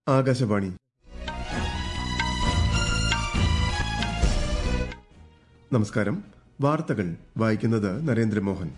ആകാശവാണി നമസ്കാരം വാർത്തകൾ വായിക്കുന്നത് നരേന്ദ്രമോഹൻ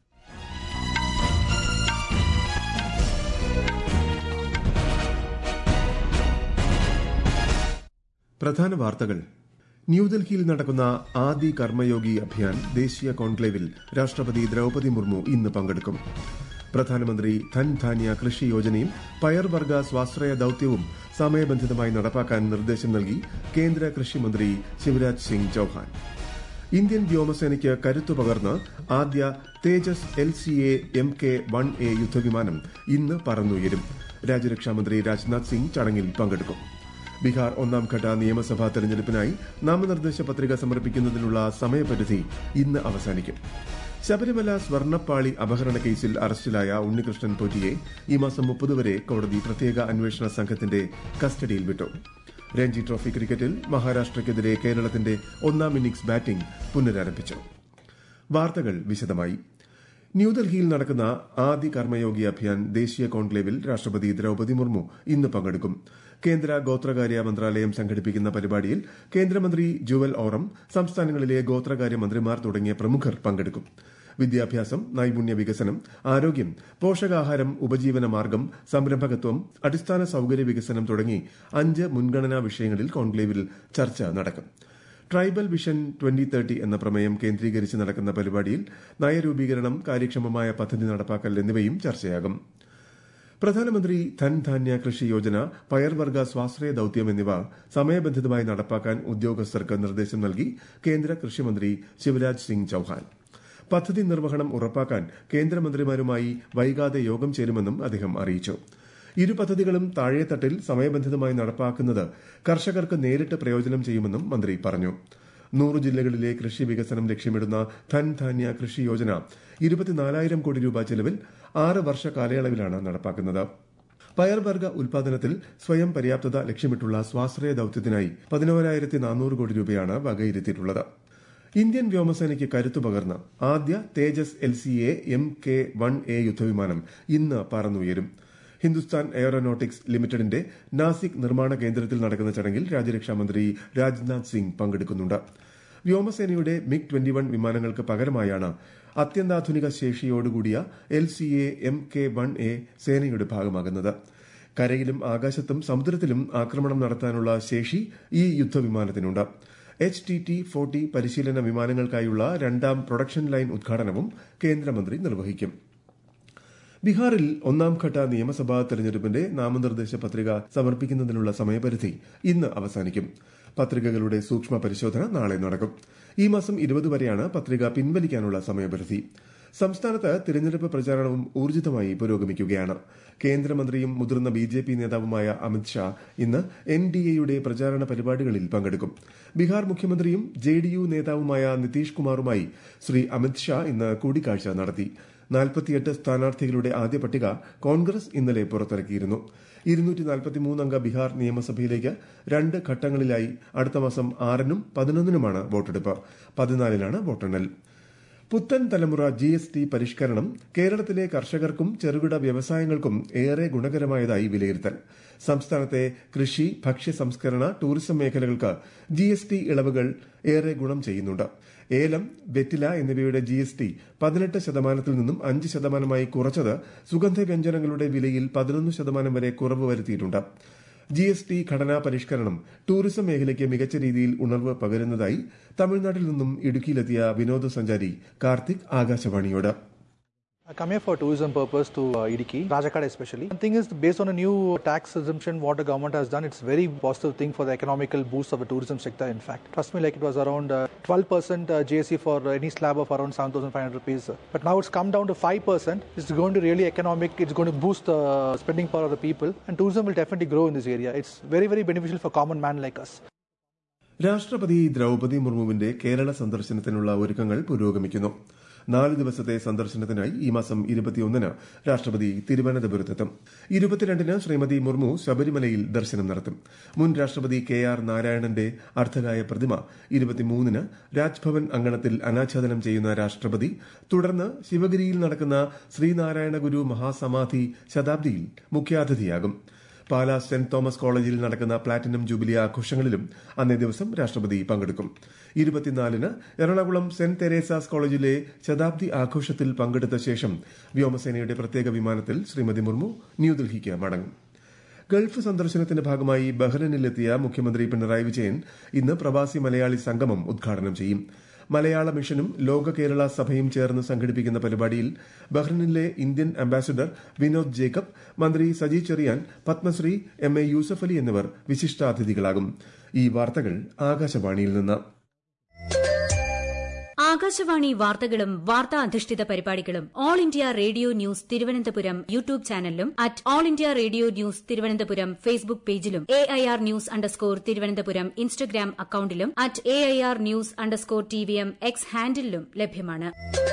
പ്രധാന വാർത്തകൾ ന്യൂഡൽഹിയിൽ നടക്കുന്ന ആദി കർമ്മയോഗി അഭിയാൻ ദേശീയ കോൺക്ലേവിൽ രാഷ്ട്രപതി ദ്രൌപതി മുർമു ഇന്ന് പങ്കെടുക്കും പ്രധാനമന്ത്രി ധൻധാന്യ കൃഷി യോജനയും പയർവർഗ സ്വാശ്രയ ദൌത്യവും സമയബന്ധിതമായി നടപ്പാക്കാൻ നിർദ്ദേശം നൽകി കേന്ദ്ര കൃഷിമന്ത്രി ശിവരാജ് സിംഗ് ചൌഹാൻ ഇന്ത്യൻ വ്യോമസേനയ്ക്ക് കരുത്തു പകർന്ന് ആദ്യ Tejas L C A M K one A യുദ്ധവിമാനം ഇന്ന് പറന്നുയരും രാജ്യരക്ഷാമന്ത്രി രാജ്നാഥ് സിംഗ് ചടങ്ങിൽ പങ്കെടുക്കും ബീഹാർ ഒന്നാംഘട്ട നിയമസഭാ തെരഞ്ഞെടുപ്പിനായി നാമനിർദ്ദേശ പത്രിക സമർപ്പിക്കുന്നതിനുള്ള സമയപരിധി ഇന്ന് അവസാനിക്കും ശബരിമല സ്വർണ്ണപ്പാളി അപഹരണ കേസിൽ അറസ്റ്റിലായ ഉണ്ണികൃഷ്ണൻ പൊറ്റിയെ ഈ മാസം മുപ്പത് വരെ കോടതി പ്രത്യേക അന്വേഷണ സംഘത്തിന്റെ കസ്റ്റഡിയിൽ വിട്ടു രഞ്ജി ട്രോഫി ക്രിക്കറ്റിൽ മഹാരാഷ്ട്രയ്ക്കെതിരെ കേരളത്തിന്റെ ഒന്നാം ഇന്നിംഗ്സ് ബാറ്റിംഗ് പുനരാരംഭിച്ചു വാർത്തകൾ വിശദമായി ന്യൂഡൽഹിയിൽ നടക്കുന്ന ആദി കർമ്മയോഗി അഭിയാൻ ദേശീയ കോൺക്ലേവിൽ രാഷ്ട്രപതി ദ്രൌപതി മുർമു ഇന്ന് പങ്കെടുക്കും കേന്ദ്ര ഗോത്രകാര്യ മന്ത്രാലയം സംഘടിപ്പിക്കുന്ന പരിപാടിയിൽ കേന്ദ്രമന്ത്രി ജുവൽ ഓറം സംസ്ഥാനങ്ങളിലെ ഗോത്രകാര്യ മന്ത്രിമാർ തുടങ്ങിയ പ്രമുഖർ പങ്കെടുക്കും വിദ്യാഭ്യാസം നൈപുണ്യ വികസനം ആരോഗ്യം പോഷകാഹാരം ഉപജീവന മാർഗം സംരംഭകത്വം അടിസ്ഥാന സൌകര്യ വികസനം തുടങ്ങി അഞ്ച് മുൻഗണനാ വിഷയങ്ങളിൽ കോൺക്ലേവിൽ ചർച്ച നടക്കും ട്രൈബൽ വിഷൻ ട്വന്റി തേർട്ടി എന്ന പ്രമേയം കേന്ദ്രീകരിച്ച് നടക്കുന്ന പരിപാടിയിൽ നയരൂപീകരണം കാര്യക്ഷമമായ പദ്ധതി നടപ്പാക്കൽ എന്നിവയും ചർച്ചയാകും പ്രധാനമന്ത്രി ധൻധാന്യ കൃഷി യോജന പയർവർഗ സ്വാശ്രയ ദൌത്യം എന്നിവ സമയബന്ധിതമായി നടപ്പാക്കാൻ ഉദ്യോഗസ്ഥർക്ക് നിർദ്ദേശം നൽകി കേന്ദ്ര കൃഷിമന്ത്രി ശിവരാജ് സിംഗ് ചൌഹാൻ പദ്ധതി നിർവഹണം ഉറപ്പാക്കാൻ കേന്ദ്രമന്ത്രിമാരുമായി വൈകാതെ യോഗം ചേരുമെന്നും അദ്ദേഹം അറിയിച്ചു ഇരു പദ്ധതികളും താഴെത്തട്ടിൽ സമയബന്ധിതമായി നടപ്പാക്കുന്നത് കർഷകർക്ക് നേരിട്ട് പ്രയോജനം ചെയ്യുമെന്നും മന്ത്രി പറഞ്ഞു നൂറ് ജില്ലകളിലെ കൃഷി വികസനം ലക്ഷ്യമിടുന്ന ധൻധാന്യ കൃഷി യോജന ഇരുപത്തിനാലായിരം കോടി രൂപ ചെലവിൽ ആറ് വർഷ കാലയളവിലാണ് നടപ്പാക്കുന്നത് പയർവർഗ ഉൽപാദനത്തിൽ സ്വയം പര്യാപ്തത ലക്ഷ്യമിട്ടുള്ള സ്വാശ്രയ ദൌത്യത്തിനായി പതിനോരായിരത്തി നാനൂറ് കോടി രൂപയാണ് വകയിരുത്തിയിട്ടുള്ളത് ഇന്ത്യൻ വ്യോമസേനയ്ക്ക് കരുത്തു പകർന്ന് ആദ്യ Tejas L C A M K one A യുദ്ധവിമാനം ഇന്ന് പറന്നുയരും ഹിന്ദുസ്ഥാൻ എയറോനോട്ടിക്സ് ലിമിറ്റഡിന്റെ നാസിക് നിർമ്മാണ കേന്ദ്രത്തിൽ നടക്കുന്ന ചടങ്ങിൽ രാജ്യരക്ഷാമന്ത്രി രാജ്നാഥ് സിംഗ് പങ്കെടുക്കുന്നുണ്ട് വ്യോമസേനയുടെ മിഗ് ട്വന്റി വൺ വിമാനങ്ങൾക്ക് പകരമായാണ് അത്യന്താധുനിക ശേഷിയോടുകൂടിയ L C A M K one A സേനയുടെ ഭാഗമാകുന്നത് കരയിലും ആകാശത്തും സമുദ്രത്തിലും ആക്രമണം നടത്താനുള്ള ശേഷി ഈ യുദ്ധവിമാനത്തിനുണ്ട് എച്ച് ടി ടി ഫോർട്ടി പരിശീലന വിമാനങ്ങൾക്കായുള്ള രണ്ടാം പ്രൊഡക്ഷൻ ലൈൻ ഉദ്ഘാടനവും കേന്ദ്രമന്ത്രി നിർവഹിക്കും ബീഹാറിൽ ഒന്നാംഘട്ട നിയമസഭാ തെരഞ്ഞെടുപ്പിന്റെ നാമനിർദ്ദേശ പത്രിക സമർപ്പിക്കുന്നതിനുള്ള സമയപരിധി ഇന്ന് അവസാനിക്കും പത്രികകളുടെ സൂക്ഷ്മ പരിശോധന നാളെ നടക്കും ഈ മാസം ഇരുപത് വരെയാണ് പത്രിക പിൻവലിക്കാനുള്ള സമയപരിധി സംസ്ഥാനത്ത് തിരഞ്ഞെടുപ്പ് പ്രചാരണവും ഊർജിതമായി പുരോഗമിക്കുകയാണ് കേന്ദ്രമന്ത്രിയും മുതിർന്ന ബി ജെ പി നേതാവുമായ അമിത്ഷാ ഇന്ന് എൻ ഡി എയുടെ പ്രചാരണ പരിപാടികളിൽ പങ്കെടുക്കും ബീഹാർ മുഖ്യമന്ത്രിയും ജെ ഡി യു നേതാവുമായ നിതീഷ് കുമാറുമായി ശ്രീ അമിത്ഷാ ഇന്ന് കൂടിക്കാഴ്ച നടത്തി നാൽപ്പത്തിയെട്ട് സ്ഥാനാർത്ഥികളുടെ ആദ്യ പട്ടിക കോൺഗ്രസ് ഇന്നലെ പുറത്തിറക്കിയിരുന്നു ഇരുന്നൂറ്റി നാൽപ്പത്തിമൂന്ന് അംഗ ബീഹാർ നിയമസഭയിലേക്ക് രണ്ട് ഘട്ടങ്ങളിലായി അടുത്ത മാസം ആറിനും പതിനൊന്നിനുമാണ് വോട്ടെടുപ്പ് പതിനാലിനാണ് വോട്ടെണ്ണൽ പുത്തൻ തലമുറ ജി എസ് ടി പരിഷ്കരണം കേരളത്തിലെ കർഷകർക്കും ചെറുകിട വ്യവസായങ്ങൾക്കും ഏറെ ഗുണകരമായതായി വിലയിരുത്തൽ സംസ്ഥാനത്തെ കൃഷി ഭക്ഷ്യ സംസ്കരണ ടൂറിസം മേഖലകൾക്ക് ജി എസ് ടി ഇളവുകൾ ഏറെ ഗുണം ചെയ്യുന്നുണ്ട് ഏലം വെറ്റില എന്നിവയുടെ ജി എസ് ടി പതിനെട്ട് ശതമാനത്തിൽ നിന്നും അഞ്ച് ശതമാനമായി കുറച്ചത് സുഗന്ധവ്യഞ്ജനങ്ങളുടെ വിലയിൽ പതിനൊന്ന് ശതമാനം വരെ കുറവ് വരുത്തിയിട്ടുണ്ട് ജി എസ് ടി ഘടനാ പരിഷ്കരണം ടൂറിസം മേഖലയ്ക്ക് മികച്ച രീതിയിൽ ഉണർവ് പകരുന്നതായി തമിഴ്നാട്ടിൽ നിന്നും ഇടുക്കിയിലെത്തിയ വിനോദസഞ്ചാരി കാർത്തിക് ആകാശവാണിയോട് I come here for tourism purpose to uh, Idiki, Rajakad especially. The thing is, based on a new tax assumption, what the government has done, it's very positive thing for the economical boost of the tourism sector. In fact, trust me, like it was around uh, 12% uh, GSC for any slab of around 7,500 rupees. But now it's come down to 5%. It's going to really economic. It's going to boost the spending power of the people, and tourism will definitely grow in this area. It's very very beneficial for common man like us. രാഷ്ട്രപതി ദ്രൌപതി മുർമുവിന്റെ കേരള സന്ദർശനത്തിനുള്ള ഒരുക്കങ്ങൾ പുരോഗമിക്കുന്നു നാല് ദിവസത്തെ സന്ദർശനത്തിനായി ഈ മാസം ഇരുപത്തിയൊന്നിന് രാഷ്ട്രപതി തിരുവനന്തപുരത്തെത്തും ഇരുപത്തിരണ്ടിന് ശ്രീമതി മുർമു ശബരിമലയിൽ ദർശനം നടത്തും മുൻ രാഷ്ട്രപതി കെ ആർ നാരായണന്റെ അർദ്ധകായ പ്രതിമ ഇരുപത്തിമൂന്നിന് രാജ്ഭവൻ അങ്കണത്തിൽ അനാച്ഛാദനം ചെയ്യുന്ന രാഷ്ട്രപതി തുടർന്ന് ശിവഗിരിയിൽ നടക്കുന്ന ശ്രീനാരായണ ഗുരു മഹാസമാധി ശതാബ്ദിയിൽ മുഖ്യാതിഥിയാകും പാലാ സെന്റ് തോമസ് കോളേജിൽ നടക്കുന്ന പ്ലാറ്റിനം ജൂബിലി ആഘോഷങ്ങളിലും അന്നേ ദിവസം രാഷ്ട്രപതി പങ്കെടുക്കും ഇരുപത്തിനാലിന് എറണാകുളം സെന്റ് തെരേസാസ് കോളേജിലെ ശതാബ്ദി ആഘോഷത്തിൽ പങ്കെടുത്ത ശേഷം വ്യോമസേനയുടെ പ്രത്യേക വിമാനത്തിൽ ശ്രീമതി മുർമു ന്യൂഡൽഹിക്ക് മടങ്ങും ഗൾഫ് സന്ദർശനത്തിന്റെ ഭാഗമായി ബഹ്റൈനിലെത്തിയ മുഖ്യമന്ത്രി പിണറായി വിജയൻ ഇന്ന് പ്രവാസി മലയാളി സംഗമം ഉദ്ഘാടനം ചെയ്യും മലയാള മിഷനും ലോക കേരള സഭയും ചേർന്ന് സംഘടിപ്പിക്കുന്ന പരിപാടിയിൽ ബഹ്റൈനിലെ ഇന്ത്യൻ അംബാസിഡർ വിനോദ് ജേക്കബ് മന്ത്രി സജി ചെറിയാൻ പത്മശ്രീ എം എ യൂസഫ് അലി എന്നിവർ വിശിഷ്ടാതിഥികളാകും ഈ വാർത്തകൾ ആകാശവാണിയിൽ നിന്ന് ആകാശവാണി വാർത്തകളും വാർത്താ അധിഷ്ഠിത പരിപാടികളും All India Radio News Thiruvananthapuram YouTube ചാനലിലും at All India Radio News Thiruvananthapuram Facebook പേജിലും A I R news underscore Thiruvananthapuram Instagram അക്കൌണ്ടിലും at A I R news underscore T V M X ഹാൻഡിലും ലഭ്യമാണ്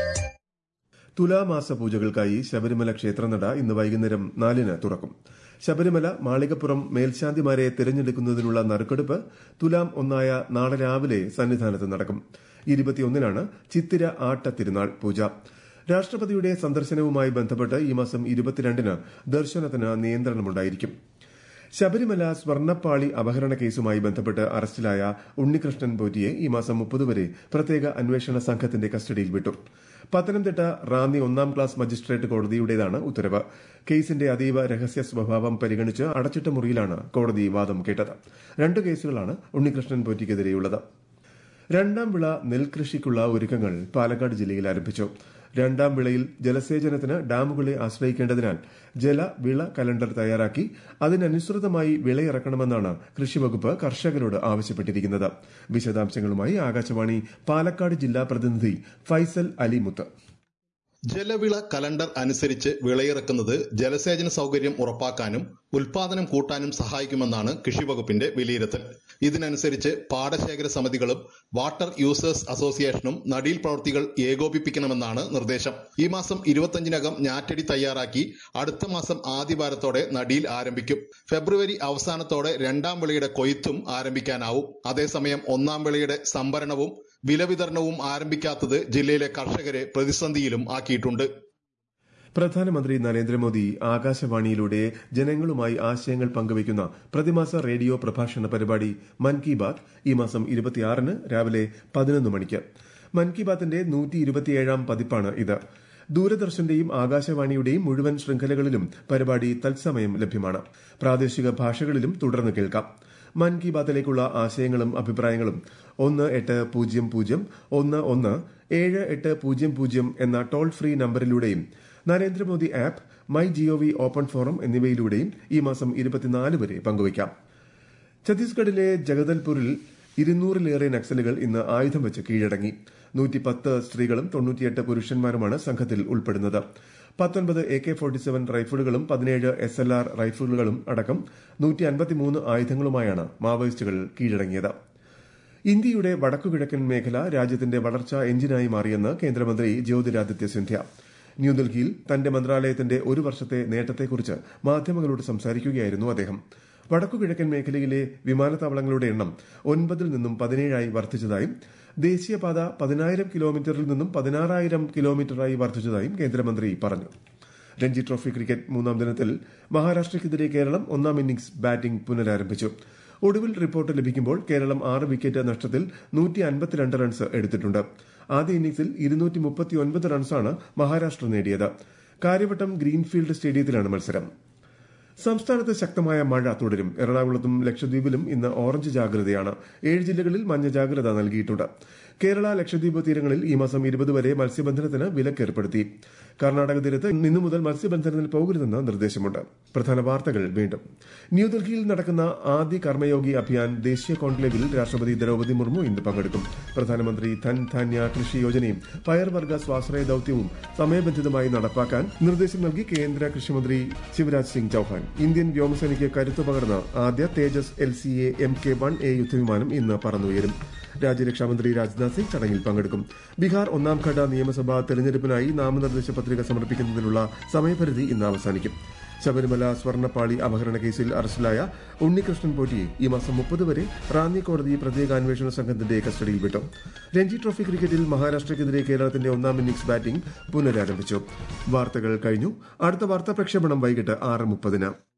തുലാമാസ പൂജകൾക്കായി ശബരിമല ക്ഷേത്രനട ഇന്ന് വൈകുന്നേരം നാലിന് തുറക്കും ശബരിമല മാളികപ്പുറം മേൽശാന്തിമാരെ തിരഞ്ഞെടുക്കുന്നതിനുള്ള നറുക്കെടുപ്പ് തുലാം ഒന്നായ നാളെ രാവിലെ സന്നിധാനത്ത് നടക്കും ഇരുപത്തിയൊന്നിനാണ് ചിത്തിര ആട്ട തിരുനാൾ പൂജ രാഷ്ട്രപതിയുടെ സന്ദർശനവുമായി ബന്ധപ്പെട്ട് ഈ മാസം ഇരുപത്തിരണ്ടിന് ദർശനത്തിന് നിയന്ത്രണമുണ്ടായിരിക്കും ശബരിമല സ്വർണ്ണപ്പാളി അപഹരണ കേസുമായി ബന്ധപ്പെട്ട് അറസ്റ്റിലായ ഉണ്ണികൃഷ്ണൻ പോറ്റിയെ ഈ മാസം മുപ്പത് വരെ പ്രത്യേക അന്വേഷണ സംഘത്തിന്റെ കസ്റ്റഡിയിൽ വിട്ടു പത്തനംതിട്ട റാന്നി ഒന്നാം ക്ലാസ് മജിസ്ട്രേറ്റ് കോടതിയുടേതാണ് ഉത്തരവ് കേസിന്റെ അതീവ രഹസ്യ സ്വഭാവം പരിഗണിച്ച് അടച്ചിട്ട മുറിയിലാണ് കോടതി വാദം കേട്ടത് രണ്ട് കേസുകളാണ് ഉണ്ണികൃഷ്ണൻ പോറ്റിക്കെതിരെയുള്ളത് രണ്ടാം വിള നെൽകൃഷിക്കുള്ള ഒരുക്കങ്ങൾ പാലക്കാട് ജില്ലയിൽ ആരംഭിച്ചു രണ്ടാം വിളയിൽ ജലസേചനത്തിന് ഡാമുകളെ ആശ്രയിക്കേണ്ടതിനാൽ ജല വിള കലണ്ടർ തയ്യാറാക്കി അതിനനുസൃതമായി വിളയിറക്കണമെന്നാണ് കൃഷിവകുപ്പ് കർഷകരോട് ആവശ്യപ്പെട്ടിരിക്കുന്നത് വിശദാംശങ്ങളുമായി ആകാശവാണി പാലക്കാട് ജില്ലാ പ്രതിനിധി ഫൈസൽ അലിമുത്ത് ജലവിള കലണ്ടർ അനുസരിച്ച് വിളയിറക്കുന്നത് ജലസേചന സൗകര്യം ഉറപ്പാക്കാനും ഉൽപാദനം കൂട്ടാനും സഹായിക്കുമെന്നാണ് കൃഷിവകുപ്പിന്റെ വിലയിരുത്തൽ ഇതിനനുസരിച്ച് പാടശേഖര സമിതികളും വാട്ടർ യൂസേഴ്സ് അസോസിയേഷനും നടീൽ പ്രവൃത്തികൾ ഏകോപിപ്പിക്കണമെന്നാണ് നിർദ്ദേശം ഈ മാസം ഇരുപത്തഞ്ചിനകം ഞാറ്റടി തയ്യാറാക്കി അടുത്ത മാസം ആദ്യവാരത്തോടെ നടീൽ ആരംഭിക്കും ഫെബ്രുവരി അവസാനത്തോടെ രണ്ടാം വിളയുടെ കൊയ്ത്തും ആരംഭിക്കാനാവും അതേസമയം ഒന്നാം വിളയുടെ സംഭരണവും വിലവിതരണവും ആരംഭിക്കാത്തത് ജില്ലയിലെ കർഷകരെ പ്രതിസന്ധിയിലും ആക്കിയിട്ടുണ്ട് പ്രധാനമന്ത്രി നരേന്ദ്രമോദി ആകാശവാണിയിലൂടെ ജനങ്ങളുമായി ആശയങ്ങൾ പങ്കുവയ്ക്കുന്ന പ്രതിമാസ റേഡിയോ പ്രഭാഷണ പരിപാടി മൻ കി ബാത് ഈ മാസം ഇരുപത്തിയാറിന് രാവിലെ പതിനൊന്ന് മണിക്ക് മൻ കി ബാത്തിന്റെ നൂറ്റി ഇരുപത്തിയേഴാം പതിപ്പാണ് ഇത് ദൂരദർശന്റെയും ആകാശവാണിയുടെയും മുഴുവൻ ശൃംഖലകളിലും പരിപാടി തത്സമയം ലഭ്യമാണ് പ്രാദേശിക ഭാഷകളിലും തുടർന്ന് കേൾക്കാം മൻ കി ബാത്തിലേക്കുള്ള ആശയങ്ങളും അഭിപ്രായങ്ങളും ഒന്ന് എട്ട് പൂജ്യം പൂജ്യം ഒന്ന് ഒന്ന് ഏഴ് എട്ട് പൂജ്യം പൂജ്യം എന്ന toll free നമ്പറിലൂടെയും Narendra Modi app my G O V open forum എന്നിവയിലൂടെയും ഈ മാസം ഇരുപത്തിനാല് വരെ പങ്കുവയ്ക്കാം ഛത്തീസ്ഗഡിലെ ജഗദൽപൂരിൽ ഇരുന്നൂറിലേറെ നക്സലുകൾ ഇന്ന് ആയുധം വെച്ച് കീഴടങ്ങി നൂറ്റിപ്പത്ത് സ്ത്രീകളും തൊണ്ണൂറ്റിയെട്ട് പുരുഷന്മാരുമാണ് സംഘത്തിൽ ഉൾപ്പെടുന്നത് പത്തൊൻപത് എ കെ ഫോർട്ടി സെവൻ റൈഫിളുകളും പതിനേഴ് എസ് എൽ ആർ റൈഫിളുകളും അടക്കം നൂറ്റി അൻപത്തിമൂന്ന് ആയുധങ്ങളുമായാണ് മാവോയിസ്റ്റുകൾ കീഴടങ്ങിയത് ഇന്ത്യയുടെ വടക്കുകിഴക്കൻ മേഖല രാജ്യത്തിന്റെ വളർച്ചാ എഞ്ചിനായി മാറിയെന്ന് കേന്ദ്രമന്ത്രി ജ്യോതിരാദിത്യ സിന്ധ്യ ന്യൂഡൽഹിയിൽ തന്റെ മന്ത്രാലയത്തിന്റെ ഒരു വർഷത്തെ നേട്ടത്തെക്കുറിച്ച് മാധ്യമങ്ങളോട് സംസാരിക്കുകയായിരുന്നു അദ്ദേഹം വടക്കുകിഴക്കൻ മേഖലയിലെ വിമാനത്താവളങ്ങളുടെ എണ്ണം ഒൻപതിൽ നിന്നും പതിനേഴായി വർദ്ധിച്ചതായും ദേശീയപാത പതിനായിരം കിലോമീറ്ററിൽ നിന്നും പതിനാറായിരം കിലോമീറ്ററായി വർദ്ധിച്ചതായും കേന്ദ്രമന്ത്രി പറഞ്ഞു രഞ്ജി ട്രോഫി ക്രിക്കറ്റ് മൂന്നാം ദിനത്തിൽ മഹാരാഷ്ട്രയ്ക്കെതിരെ കേരളം ഒന്നാം ഇന്നിംഗ്സ് ബാറ്റിംഗ് പുനരാരംഭിച്ചു ഒടുവിൽ റിപ്പോർട്ട് ലഭിക്കുമ്പോൾ കേരളം ആറ് വിക്കറ്റ് നഷ്ടത്തിൽ നൂറ്റി അൻപത്തിരണ്ട് റൺസ് എടുത്തിട്ടുണ്ട് ആദ്യ ഇന്നിംഗ്സിൽ ഇരുന്നൂറ്റി മുപ്പത്തിയൊൻപത് റൺസാണ് മഹാരാഷ്ട്ര നേടിയത് കാര്യവട്ടം ഗ്രീൻഫീൽഡ് സ്റ്റേഡിയത്തിലാണ് മത്സരം സംസ്ഥാനത്ത് ശക്തമായ മഴ തുടരും എറണാകുളത്തും ലക്ഷദ്വീപിലും ഇന്ന് ഓറഞ്ച് ജാഗ്രതയാണ് ഏഴ് ജില്ലകളിൽ മഞ്ഞ ജാഗ്രത നൽകിയിട്ടുണ്ട് കേരള ലക്ഷദ്വീപ് തീരങ്ങളിൽ ഈ മാസം ഇരുപത് വരെ മത്സ്യബന്ധനത്തിന് വിലക്കേർപ്പെടുത്തി കർണാടക തീരത്ത് ഇന്നു മുതൽ മത്സ്യബന്ധനത്തിന് പോകരുതെന്ന് നിർദ്ദേശമുണ്ട് പ്രധാന വാർത്തകൾ വീണ്ടും ന്യൂഡൽഹിയിൽ നടക്കുന്ന ആദ്യ കർമ്മയോഗി അഭിയാൻ ദേശീയ കോൺക്ലേവിൽ രാഷ്ട്രപതി ദ്രൌപതി മുർമു ഇന്ന് പങ്കെടുക്കും പ്രധാനമന്ത്രി ധൻ ധാന്യ കൃഷി യോജനയും പയർവർഗ സ്വാശ്രയ ദൌത്യവും സമയബന്ധിതമായി നടപ്പാക്കാൻ നിർദ്ദേശം നൽകി കേന്ദ്ര കൃഷിമന്ത്രി ശിവരാജ് സിംഗ് ചൌഹാൻ ഇന്ത്യൻ വ്യോമസേനയ്ക്ക് കരുത്തു പകർന്ന ആദ്യ Tejas L C A M K one A യുദ്ധവിമാനം ഇന്ന് പറന്നുയരും രാജ്യരക്ഷാമന്ത്രി രാജ്നാഥ് സിംഗ് ചടങ്ങിൽ പങ്കെടുക്കും ബീഹാർ ഒന്നാം ഘട്ട നിയമസഭാ തെരഞ്ഞെടുപ്പിനായി നാമനിർദ്ദേശ പത്രിക സമർപ്പിക്കുന്നതിനുള്ള സമയപരിധി ഇന്ന് അവസാനിക്കും ശബരിമല സ്വർണ്ണപ്പാളി അപഹരണ കേസിൽ അറസ്റ്റിലായ ഉണ്ണികൃഷ്ണൻ പോറ്റിയെ ഈ മാസം മുപ്പത് വരെ റാന്നി കോടതി പ്രത്യേക അന്വേഷണ സംഘത്തിന്റെ കസ്റ്റഡിയിൽ വിട്ടു രഞ്ജി ട്രോഫി ക്രിക്കറ്റിൽ മഹാരാഷ്ട്രയ്ക്കെതിരെ കേരളത്തിന്റെ ഒന്നാം ഇന്നിംഗ്സ് ബാറ്റിംഗ് പുനരാരംഭിച്ചു വാർത്തകൾ കഴിഞ്ഞു അടുത്ത വാർത്താ പ്രക്ഷേപണം വൈകിട്ട് ആറ് മുപ്പതിന്